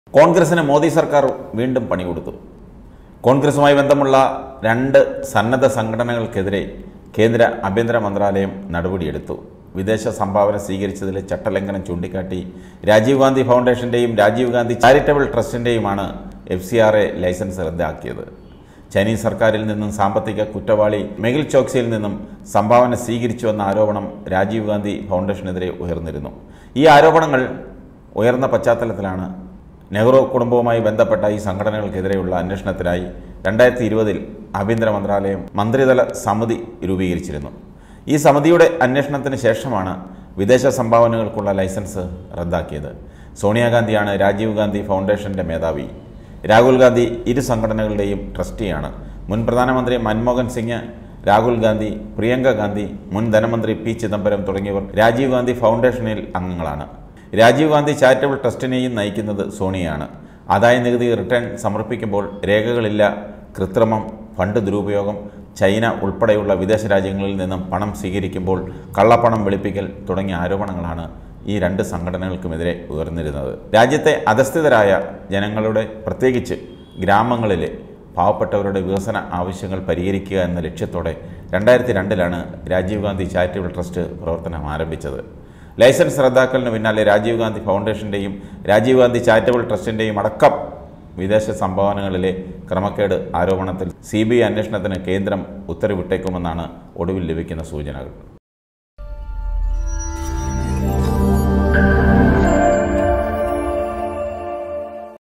കോൺഗ്രസിന് മോദി സർക്കാർ വീണ്ടും പണി കൊടുത്തു കോൺഗ്രസുമായി ബന്ധമുള്ള രണ്ട് സന്നദ്ധ സംഘടനകൾക്കെതിരെ കേന്ദ്ര ആഭ്യന്തര മന്ത്രാലയം നടപടിയെടുത്തു വിദേശ സംഭാവന സ്വീകരിച്ചതിലെ ചട്ടലംഘനം ചൂണ്ടിക്കാട്ടി രാജീവ് ഗാന്ധി ഫൗണ്ടേഷന്റെയും രാജീവ് ഗാന്ധി ചാരിറ്റബിൾ ട്രസ്റ്റിന്റെയുമാണ് F C R A licence റദ്ദാക്കിയത് ചൈനീസ് സർക്കാരിൽ നിന്നും സാമ്പത്തിക കുറ്റവാളി മെഗിൽ ചോക്സിയിൽ നിന്നും സംഭാവന സ്വീകരിച്ചുവെന്ന ആരോപണം രാജീവ് ഗാന്ധി ഫൗണ്ടേഷനെതിരെ ഉയർന്നിരുന്നു ഈ ആരോപണങ്ങൾ ഉയർന്ന പശ്ചാത്തലത്തിലാണ് നെഹ്റു കുടുംബവുമായി ബന്ധപ്പെട്ട ഈ സംഘടനകൾക്കെതിരെയുള്ള അന്വേഷണത്തിനായി രണ്ടായിരത്തി ഇരുപതിൽ ആഭ്യന്തര മന്ത്രാലയം മന്ത്രിതല സമിതി രൂപീകരിച്ചിരുന്നു ഈ സമിതിയുടെ അന്വേഷണത്തിന് ശേഷമാണ് വിദേശ സംഭാവനകൾക്കുള്ള ലൈസൻസ് റദ്ദാക്കിയത് സോണിയാഗാന്ധിയാണ് രാജീവ് ഗാന്ധി ഫൗണ്ടേഷന്റെ മേധാവി രാഹുൽ ഗാന്ധി ഇരു സംഘടനകളുടെയും ട്രസ്റ്റിയാണ് മുൻ പ്രധാനമന്ത്രി മൻമോഹൻ സിംഗ് രാഹുൽ ഗാന്ധി പ്രിയങ്ക ഗാന്ധി മുൻ ധനമന്ത്രി പി ചിദംബരം തുടങ്ങിയവർ രാജീവ് ഗാന്ധി ഫൗണ്ടേഷനിൽ അംഗങ്ങളാണ് രാജീവ് ഗാന്ധി ചാരിറ്റബിൾ ട്രസ്റ്റിനെയും നയിക്കുന്നത് സോണിയാണ് ആദായ നികുതി റിട്ടേൺ സമർപ്പിക്കുമ്പോൾ രേഖകളില്ല കൃത്രിമം ഫണ്ട് ദുരുപയോഗം ചൈന ഉൾപ്പെടെയുള്ള വിദേശ രാജ്യങ്ങളിൽ നിന്നും പണം സ്വീകരിക്കുമ്പോൾ കള്ളപ്പണം വെളുപ്പിക്കൽ തുടങ്ങിയ ആരോപണങ്ങളാണ് ഈ രണ്ട് സംഘടനകൾക്കുമെതിരെ ഉയർന്നിരുന്നത് രാജ്യത്തെ അധസ്ഥിതരായ ജനങ്ങളുടെ പ്രത്യേകിച്ച് ഗ്രാമങ്ങളിലെ പാവപ്പെട്ടവരുടെ വികസന ആവശ്യങ്ങൾ പരിഹരിക്കുക എന്ന ലക്ഷ്യത്തോടെ രണ്ടായിരത്തി രണ്ടിലാണ് രാജീവ് ഗാന്ധി ചാരിറ്റബിൾ ട്രസ്റ്റ് പ്രവർത്തനം ആരംഭിച്ചത് ലൈസൻസ് റദ്ദാക്കലിന് പിന്നാലെ രാജീവ് ഗാന്ധി ഫൗണ്ടേഷന്റെയും രാജീവ് ഗാന്ധി ചാരിറ്റബിൾ ട്രസ്റ്റിന്റെയും അടക്കം വിദേശ സംഭാവനകളിലെ ക്രമക്കേട് ആരോപണത്തിൽ സി ബി ഐ അന്വേഷണത്തിന് കേന്ദ്രം ഉത്തരവിട്ടേക്കുമെന്നാണ് ഒടുവിൽ ലഭിക്കുന്ന സൂചനകൾ